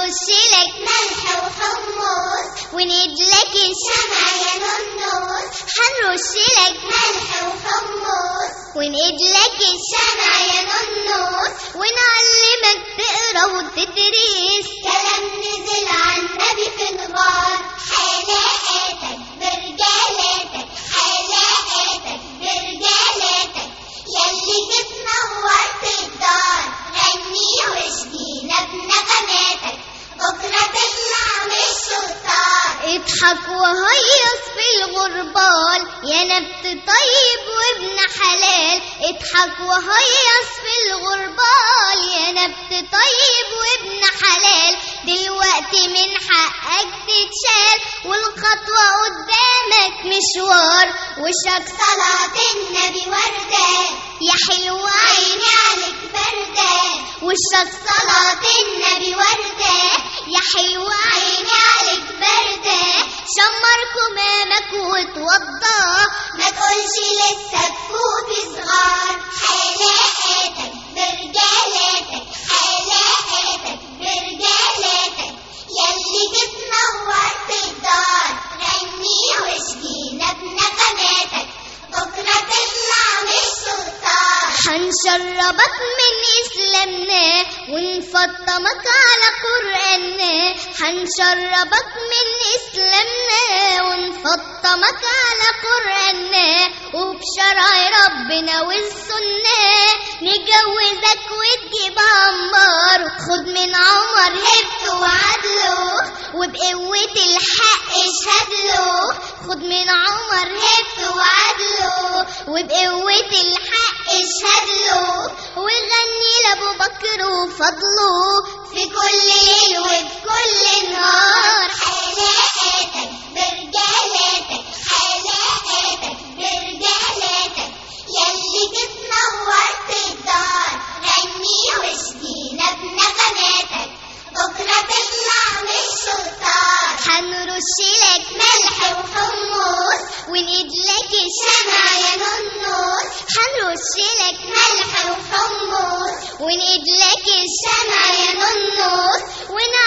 هنرش لك ملح وحمص وندلك شمع يا نونوس هنرش لك ملح وحمص وندلك شمع يا نونوس ونعلمك تقرا وتدرس كلام نزل عن نبي في نغار حلاقاتك برجالاتك حلاقاتك برجالاتك يلي تتنورت الدار غني واشجينا بنغماتك بكرة تطلع مش شطار اضحك وهيص في الغربال يا نبت طيب وابن حلال اضحك وهيص في الغربال يا نبت طيب وابن حلال دلوقتي من حقك تتشال والخطوة قدامك مشوار وشك صلاة النبي وردان يا حلو عيني عيني عليك بردان وشك صلاة النبي وردان يا حلو عيني عيني عليك بردان شمر كمامك وتوضى ما تقولش لسه تفوت صغار حلاقاتك برجالاتك حلاقاتك برجالاتك يلي تتنورت الدار غني واشجينا بنغماتك بكرة تطلع مش شطار هنشربك من إسلامنا ونفطمك على قرآننا هنشربك من إسلامنا ونفطمك على قرآننا وبشرع ربنا والسنة نجوزك وتجيب عمار خد من عمر هبته وعدله وبقوة الحق اشهد له خد من عمر هبته وعدله وبقوة الحق اشهد له وغني لابو بكر وفضله في كل ليل وفي كل نهار حلاقاتك برجالاتك حلاقاتك برجالاتك يلي تتنورت الدار غني واشجينا بنغماتك بكرة تطلع مش شطار هنرش لك ملح وحمص ونقدلك شمع الشمع يا نونوس هنرش لك ملح وحمص ونقدلك الشمع شمع يا نونوس ون